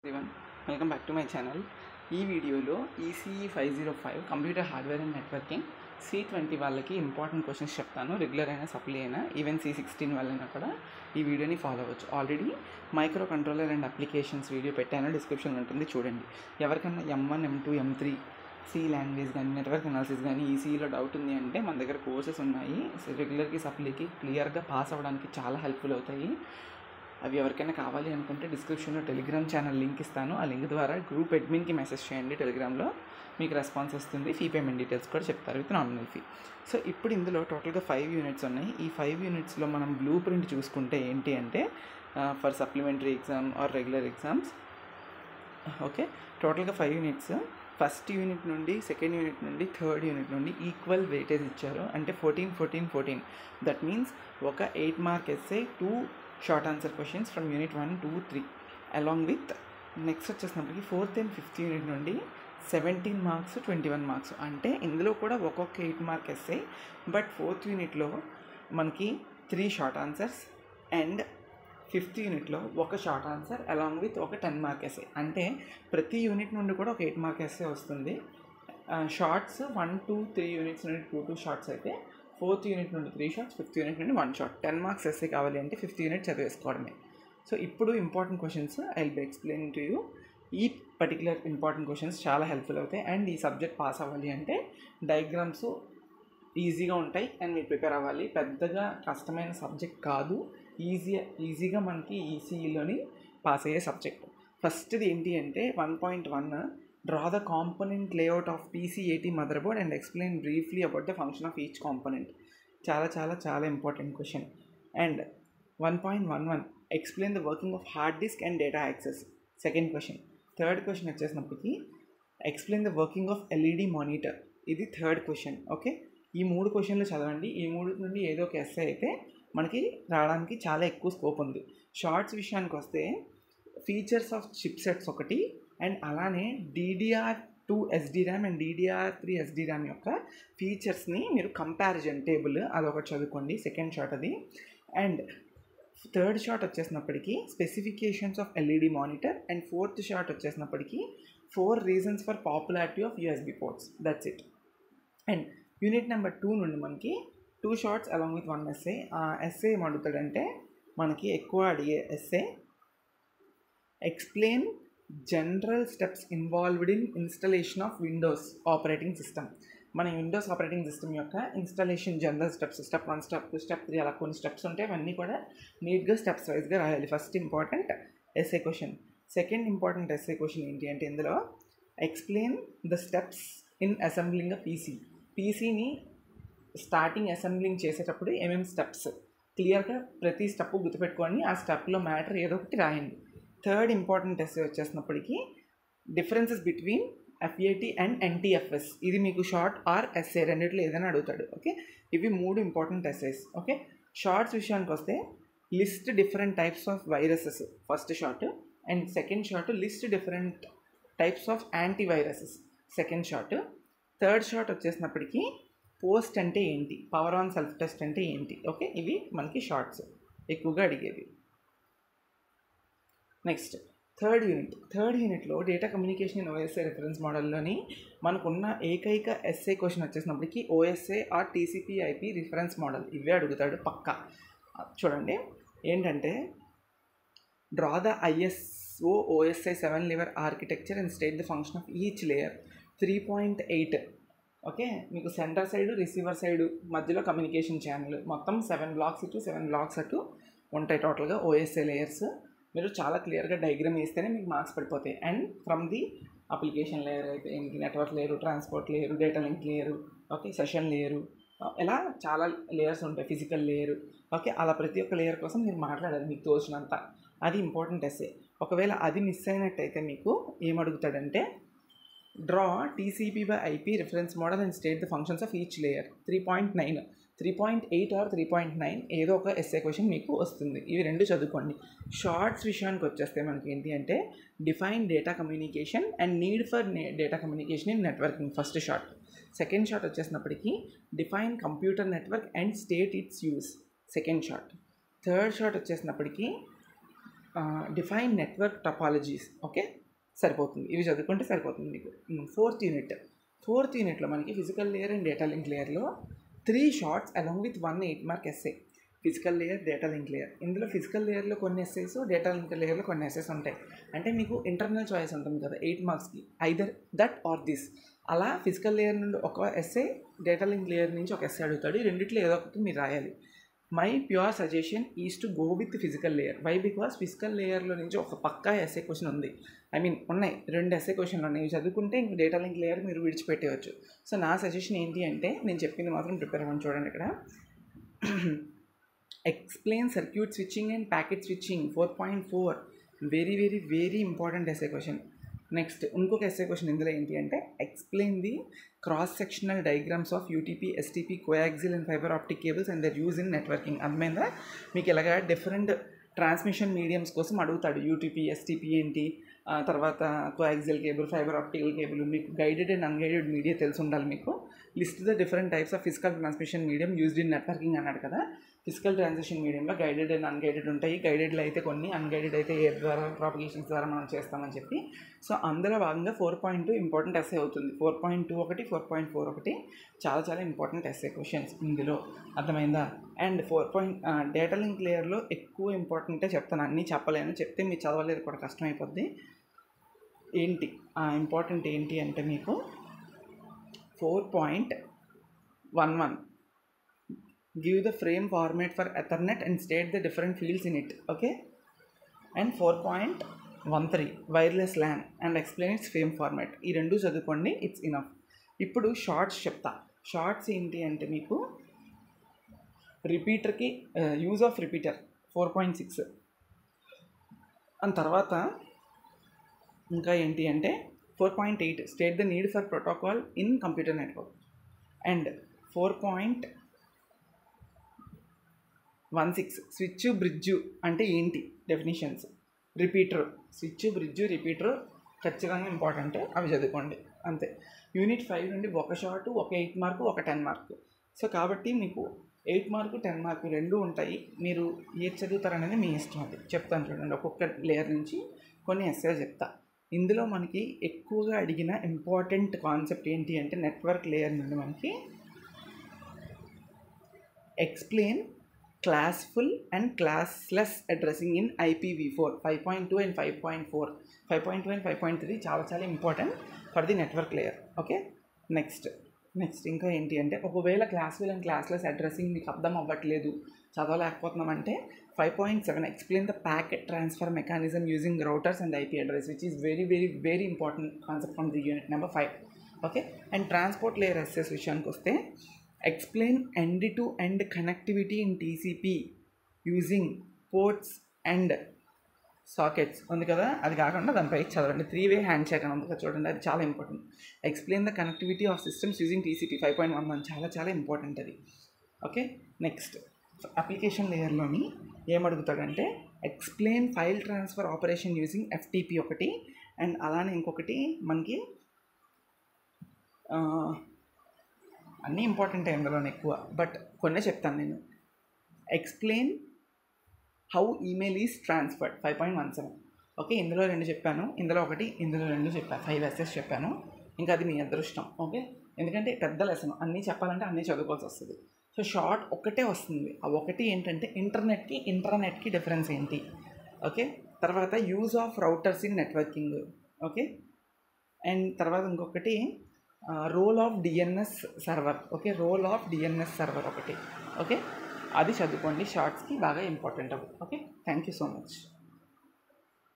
everyone welcome back to my channel ఈ వీడియోలో ECE five zero five computer hardware and networking C twenty వాళ్ళకి important questions చెప్తాను regular అయినా supply అయినా even C sixteen వాళ్ళైనా కూడా ఈ వీడియోని ఫాలో అవ్వచ్చు already microcontroller and applications video పెట్టాను డిస్క్రిప్షన్ ఉంటుంది చూడండి ఎవరికన్నా M one M two M three C language కానీ నెట్వర్క్ అనాలిసిస్ కానీ ఈసీఈలో డౌట్ ఉంది అంటే మన దగ్గర కోర్సెస్ ఉన్నాయి రెగ్యులర్కి సప్లీకి క్లియర్గా పాస్ అవ్వడానికి చాలా హెల్ప్ఫుల్ అవుతాయి అవి ఎవరికైనా కావాలి అనుకుంటే డిస్క్రిప్షన్లో టెలిగ్రామ్ ఛానల్ లింక్ ఇస్తాను ఆ లింక్ ద్వారా గ్రూప్ అడ్మిన్కి మెసేజ్ చేయండి టెలిగ్రామ్లో మీకు రెస్పాన్స్ వస్తుంది ఫీ పేమెంట్ డీటెయిల్స్ కూడా చెప్తారు విత్ నామినల్ ఫీ సో ఇప్పుడు ఇందులో టోటల్గా ఫైవ్ యూనిట్స్ ఉన్నాయి ఈ ఫైవ్ యూనిట్స్లో మనం బ్లూ ప్రింట్ చూసుకుంటే ఏంటి అంటే for supplementary exam or regular exams okay టోటల్గా ఫైవ్ యూనిట్స్ ఫస్ట్ యూనిట్ నుండి సెకండ్ యూనిట్ నుండి థర్డ్ యూనిట్ నుండి ఈక్వల్ వెయిటేజ్ ఇచ్చారు అంటే fourteen fourteen fourteen that means ఒక eight mark SA two short answer questions from unit one two three along with next వచ్చేసినప్పటికి fourth and fifth unit నుండి seventeen marks twenty one marks అంటే ఇందులో కూడా ఒక్కొక్క eight mark SA but fourth యూనిట్లో మనకి three short answers and fifth యూనిట్లో ఒక షార్ట్ ఆన్సర్ అలాంగ్ విత్ ఒక టెన్ మార్క్ ఎస్ఏ అంటే ప్రతి యూనిట్ నుండి కూడా ఒక ఎయిట్ మార్క్ ఎస్ఏ వస్తుంది shorts one two three units నుండి టూ టూ షార్ట్స్ అయితే ఫోర్త్ యూనిట్ నుండి త్రీ షార్ట్స్ ఫిఫ్త్ యూనిట్ నుండి one short ten marks SA కావాలి అంటే ఫిఫ్త్ యూనిట్ చదివేసుకోవడమే సో ఇప్పుడు important questions I will be explain to you ఈ పర్టికులర్ ఇంపార్టెంట్ క్వశ్చన్స్ చాలా హెల్ప్ఫుల్ అవుతాయి అండ్ ఈ సబ్జెక్ట్ పాస్ అవ్వాలి అంటే డయాగ్రామ్స్ ఈజీగా ఉంటాయి అండ్ మీరు ప్రిపేర్ అవ్వాలి పెద్దగా కష్టమైన సబ్జెక్ట్ కాదు ఈజీ ఈజీగా మనకి ఈసీఈలోని పాస్ అయ్యే సబ్జెక్ట్ ఫస్ట్ది ఏంటి అంటే one point one draw the component layout of PCAT motherboard and explain briefly about the function of each component చాలా చాలా చాలా important question and one point one one explain the working of hard disk and data access second question third question వచ్చేసినప్పటికీ explain the working of LED monitor ఇది third question okay ఈ మూడు క్వశ్చన్లు చదవండి ఈ మూడు నుండి ఏదో ఒక ఎస్ఐ అయితే మనకి రావడానికి చాలా ఎక్కువ స్కోప్ ఉంది షార్ట్స్ విషయానికి వస్తే ఫీచర్స్ ఆఫ్ చిప్ సెట్స్ ఒకటి అండ్ అలానే DDR two SD RAM and DDR three SD RAM యొక్క ఫీచర్స్ని మీరు కంపారిజన్ టేబుల్ అదొకటి చదువుకోండి సెకండ్ షార్ట్ అది అండ్ థర్డ్ షార్ట్ వచ్చేసినప్పటికీ specifications of LED monitor and fourth short వచ్చేసినప్పటికీ four reasons for popularity of USB ports that's it and unit number two నుండి మనకి two shorts along with one SA ఆ SA ఏం అడుగుతాడంటే మనకి ఎక్కువ అడిగే SA explain general steps involved in installation of Windows operating system మన Windows operating system యొక్క installation general steps step one step two step three అలా కొన్ని స్టెప్స్ ఉంటాయి అవన్నీ కూడా నీట్గా స్టెప్స్ వైజ్గా రాయాలి first important SA question second important SA question ఏంటి అంటే ఇందులో explain the steps in assembling a PC పీసీని స్టార్టింగ్ అసెంబ్లింగ్ చేసేటప్పుడు ఏమేమి స్టెప్స్ క్లియర్గా ప్రతి స్టెప్ గుర్తుపెట్టుకోండి ఆ స్టెప్లో మ్యాటర్ ఏదో ఒకటి రాయండి థర్డ్ ఇంపార్టెంట్ ఎస్ఏ వచ్చేసినప్పటికీ differences between FAT and NTFS ఇది మీకు షార్ట్ ఆర్ ఎస్ఏ రెండిట్లో ఏదైనా అడుగుతాడు ఓకే ఇవి మూడు ఇంపార్టెంట్ ఎస్ఏస్ ఓకే షార్ట్స్ విషయానికి వస్తే list different types of viruses first short and second short list different types of antiviruses second short third short వచ్చేసినప్పటికీ పోస్ట్ అంటే ఏంటి పవర్ ఆన్ సెల్ఫ్ టెస్ట్ అంటే ఏంటి ఓకే ఇవి మనకి షార్ట్స్ ఎక్కువగా అడిగేవి నెక్స్ట్ థర్డ్ యూనిట్ థర్డ్ యూనిట్లో data communication in OSI reference మోడల్లోని మనకున్న ఏకైక ఎస్ఏ క్వశ్చన్ వచ్చేసినప్పటికీ OSI or TCP IP reference model ఇవే అడుగుతాడు పక్కా చూడండి ఏంటంటే డ్రా ద ISO OSI seven layer architecture and state the function of each layer three point eight okay మీకు సెంటర్ సైడ్ రిసీవర్ సైడ్ మధ్యలో కమ్యూనికేషన్ ఛానల్ మొత్తం సెవెన్ బ్లాక్స్ ఇటు సెవెన్ బ్లాక్స్ అటు ఉంటాయి టోటల్గా ఓఎస్ఏ లేయర్స్ మీరు చాలా క్లియర్గా డయాగ్రామ్ వేస్తేనే మీకు మార్క్స్ పడిపోతాయి and from the application layer అయితే ఏంటి network layer transport layer data link layer okay session layer ఇలా చాలా లేయర్స్ ఉంటాయి ఫిజికల్ లేయరు ఓకే అలా ప్రతి ఒక్క లేయర్ కోసం మీరు మాట్లాడాలి మీకు తోచినంత అది ఇంపార్టెంట్ ఎస్ఏ ఒకవేళ అది మిస్ అయినట్టయితే మీకు ఏమడుగుతాడంటే draw TCP by IP reference model and state the functions of each layer three point nine three point eight or three point nine ఏదో ఒక ఎస్ఏ క్వశ్చన్ మీకు వస్తుంది ఇవి రెండు చదువుకోండి షార్ట్స్ విషయానికి వచ్చేస్తే మనకి ఏంటి అంటే define data communication and need for data communication in networking first short second short వచ్చేసినప్పటికీ define computer network and state its use second short third short వచ్చేసినప్పటికీ డిఫైన్ నెట్వర్క్ టపాలజీస్ ఓకే సరిపోతుంది ఇవి చదువుకుంటే సరిపోతుంది మీకు ఫోర్త్ యూనిట్ ఫోర్త్ యూనిట్లో మనకి physical layer and data link లేయర్లో three shorts along with one eight mark SA physical layer data link layer ఇందులో ఫిజికల్ లేయర్లో కొన్ని ఎస్ఏస్ డేటా లింక్ లేయర్లో కొన్ని ఎస్ఏస్ ఉంటాయి అంటే మీకు ఇంటర్నల్ చాయిస్ ఉంటుంది కదా ఎయిట్ మార్క్స్కి ఐదర్ దట్ ఆర్ దిస్ అలా ఫిజికల్ లేయర్ నుండి ఒక ఎస్ఏ డేటా లింక్ లేయర్ నుంచి ఒక ఎస్ఏ అడుగుతాడు ఈ రెండిట్లో ఏదో ఒకటి మీరు రాయాలి my pure suggestion is to go with physical layer why because physical లేయర్లో నుంచి ఒక పక్కా ఎస్ఏ క్వశ్చన్ ఉంది ఐ మీన్ ఉన్నాయి రెండు ఎస్ఏ క్వశ్చన్లు ఉన్నాయి ఇవి చదువుకుంటే ఇంక డేటా లింక్ లేయర్ మీరు విడిచిపెట్టేయచ్చు సో నా సజెషన్ ఏంటి అంటే నేను చెప్పింది మాత్రం ప్రిపేర్ అవ్వండి చూడండి ఇక్కడ explain circuit switching and packet switching four point four very very very important SA question next ఇంకొక ఎస్ఏ క్వశ్చన్ ఇందులో ఏంటి అంటే explain the cross sectional diagrams of UTP STP coaxial and fibre optic cables and their use in networking అర్థమైందా మీకు ఇలాగ different transmission mediums కోసం అడుగుతాడు UTP STP ఏంటి ఆ తర్వాత coaxial cable fibre optical cable మీకు గైడెడ్ అండ్ అన్గైడెడ్ మీడియా తెలిసి ఉండాలి మీకు list the different types of physical transmission medium used in networking అన్నాడు కదా ఫిజికల్ ట్రాన్సిషన్ మీడియంలో గైడెడ్ అండ్ అన్గైడెడ్ ఉంటాయి గైడెడ్లో అయితే కొన్ని అన్గైడెడ్ అయితే ఎయిర్ ద్వారా ప్రాపగేషన్స్ ద్వారా మనం చేస్తామని చెప్పి సో అందులో భాగంగా four point two important SA అవుతుంది ఫోర్ పాయింట్ టూ ఒకటి ఫోర్ పాయింట్ ఫోర్ ఒకటి చాలా చాలా ఇంపార్టెంట్ ఎస్ఏ క్వశ్చన్స్ ఇందులో అర్థమైందా and four point data link లేయర్లో ఎక్కువ ఇంపార్టెంటే చెప్తాను అన్నీ చెప్పలేను చెప్తే మీరు చదవలేదు కూడా కష్టమైపోద్ది ఏంటి ఇంపార్టెంట్ ఏంటి అంటే మీకు four point one one give the frame format for ethernet and state the different fields in it okay and 4.13 wireless LAN and explain its frame format ఈ రెండు చదువుకోండి ఇట్స్ ఇనఫ్ ఇప్పుడు షార్ట్స్ చెప్తా షార్ట్స్ ఏంటి అంటే మీకు రిపీటర్కి use of repeater four point six and తర్వాత ఇంకా ఏంటి అంటే four point eight state the need for protocol in computer network and four point one six switch bridge అంటే ఏంటి definitions repeater switch bridge repeater ఖచ్చితంగా ఇంపార్టెంట్ అవి చదువుకోండి అంతే యూనిట్ ఫైవ్ నుండి ఒక షార్ట్ ఒక ఎయిట్ మార్కు ఒక టెన్ మార్కు సో కాబట్టి మీకు ఎయిట్ మార్కు టెన్ మార్కు రెండు ఉంటాయి మీరు ఏది చదువుతారనేది మీ ఇష్టం అది చెప్తాను చూడండి ఒక్కొక్క లేయర్ నుంచి కొన్ని ఎస్ఏ చెప్తా ఇందులో మనకి ఎక్కువగా అడిగిన ఇంపార్టెంట్ కాన్సెప్ట్ ఏంటి అంటే నెట్వర్క్ లేయర్ నుండి మనకి explain classful and classless addressing in IPv four five point two and five point four five point two and five point three చాలా చాలా important for the network layer okay next next ఇంకా ఏంటి అంటే ఒకవేళ క్లాస్ఫుల్ and classless addressing మీకు అర్థం అవ్వట్లేదు చదవలేకపోతున్నామంటే five point seven explain the packet transfer mechanism using routers and IP address which is very very very important concept from the unit number five okay and transport layer SS విషయానికి వస్తే explain end to end connectivity in TCP using ports and sockets ఉంది కదా అది కాకుండా దానిపై చదవండి three వే hand shake అని ఉంది కదా చూడండి అది చాలా important explain the connectivity of systems using TCP five point one one చాలా చాలా ఇంపార్టెంట్ అది ఓకే నెక్స్ట్ అప్లికేషన్ లేయర్లోని ఏమడుగుతాడంటే explain file transfer operation using FTP ఒకటి అండ్ అలానే ఇంకొకటి మనకి అన్నీ ఇంపార్టెంటే ఇందులో ఎక్కువ బట్ కొన్నే చెప్తాను నేను explain how email is transferred five point one seven okay ఇందులో రెండు చెప్పాను ఇందులో ఒకటి ఇందులో రెండు చెప్పాను ఫైవ్ ఎస్ఎస్ చెప్పాను ఇంకా అది మీ అదృష్టం ఓకే ఎందుకంటే పెద్ద లెసన్ అన్నీ చెప్పాలంటే అన్నీ చదువుకోవాల్సి వస్తుంది సో షార్ట్ ఒకటే వస్తుంది ఆ ఒకటి ఏంటంటే ఇంటర్నెట్కి ఇంటర్నెట్కి డిఫరెన్స్ ఏంటి ఓకే తర్వాత use of routers in networking okay and తర్వాత ఇంకొకటి role of DNS server okay role of DNS server ఒకటి ఓకే అది చదువుకోండి షార్ట్స్కి బాగా ఇంపార్టెంట్ అవి okay thank you so much